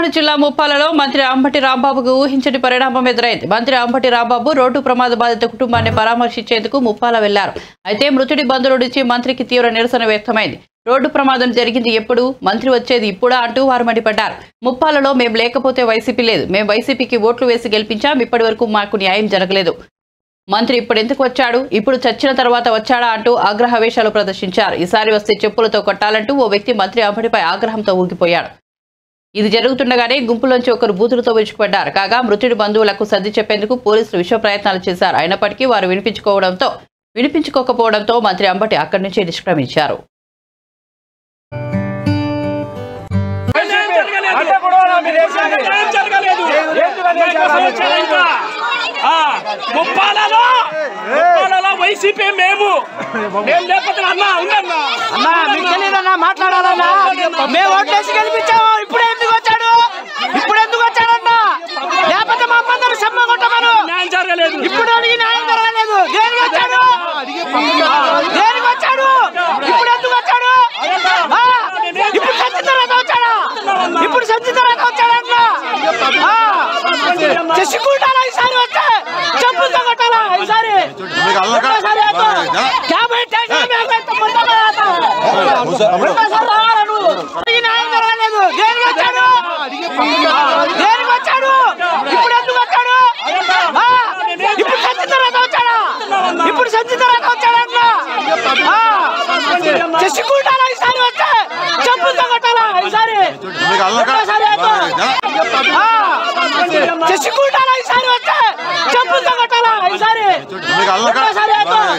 జిల్లా ముప్పాలలో మంత్రి అంబటి రాంబాబుకు ఊహించని పరిణామం ఎదురైంది మంత్రి అంబటి రాంబాబు రోడ్డు ప్రమాద బాధిత కుటుంబాన్ని పరామర్శించేందుకు ముప్పాల వెళ్లారు అయితే మృతుడి బంధువుల నుంచి మంత్రికి తీవ్ర నిరసన వ్యక్తమైంది రోడ్డు ప్రమాదం జరిగింది ఎప్పుడు మంత్రి వచ్చేది ఇప్పుడా అంటూ వారు మండిపడ్డారు ముప్పాలలో మేము లేకపోతే వైసీపీ లేదు మేము వైసీపీకి ఓట్లు వేసి గెలిపించాం ఇప్పటి వరకు మాకు న్యాయం జరగలేదు మంత్రి ఇప్పుడు ఎందుకు వచ్చాడు ఇప్పుడు చచ్చిన తర్వాత వచ్చాడా అంటూ ఆగ్రహవేశాలు ప్రదర్శించారు ఈసారి వస్తే చెప్పులతో కొట్టాలంటూ ఓ వ్యక్తి మంత్రి అంబటిపై ఆగ్రహంతో ఊగిపోయాడు ఇది జరుగుతుండగానే గుంపులోంచి ఒకరు బూతులతో విరుచుకుపడ్డారు కాగా మృతుడి బంధువులకు సర్ది చెప్పేందుకు పోలీసులు విశ్వ ప్రయత్నాలు చేశారు అయినప్పటికీ వారు వినిపించుకోవడంతో వినిపించుకోకపోవడంతో మంత్రి అంబటి అక్కడి నుంచి నిష్క్రమించారు అంటే కూడా మీరు వేసేది. ఏం జరగలేదు ఎందుకని నేను అసలు వచ్చాను ఇంకా. ఆ, ముప్పాలలో ముప్పాలలో వైసీపీ మేము మేము లేకపోతే అన్న ఉందన్నా అన్నా మీకు తెలియదన్నా మాట్లాడాలన్నా మేము ఓట్లేసి గెలిపించాము ఇప్పుడు ఎందుకు వచ్చాడు ఇప్పుడు ఎందుకు వచ్చాడన్నా లేకపోతే మా అమ్మందరూ సమ్మ కొట్టమను న్యాయం జరగలేదు ఇప్పుడు అడిగి న్యాయం జరగలేదు దేనికి వచ్చాడు దేనికి వచ్చాడు ఇప్పుడు ఎందుకు వచ్చాడు ఆ, ఇప్పుడు సంచి తర్వాత వచ్చాడా ఇప్పుడు సంచి తర్వాత వచ్చాడన్నా ఆ, చచ్చికుంటారా ఈసారి వస్తే చెప్పులతో కొట్టాలా ఈసారి ఒక్కసారి వేద్దాం. యాభై టెన్షన్ యాభై తొమ్మిది వేద్దాం. ఒక్కసారి రావాలా నువ్వు? అడిగి న్యాయం జరగలేదు దేనికి వచ్చాడు దేనికి వచ్చాడు ఇప్పుడు ఎందుకు వచ్చాడు ఆ, ఇప్పుడు సంచి తర్వాత వచ్చాడా ఇప్పుడు సంచి తర్వాత వచ్చాడన్నా ఆ, చచ్చికుంటారా ఈసారి వస్తే చెప్పులతో కొట్టాలా ఈసారి ఒక్కసారి వేద్దాం. ఆ, చచ్చికుంటారా ఈసారి వస్తే చెప్పులతో కొట్టాలా ఈసారి ఒక్కసారి వేద్దాం.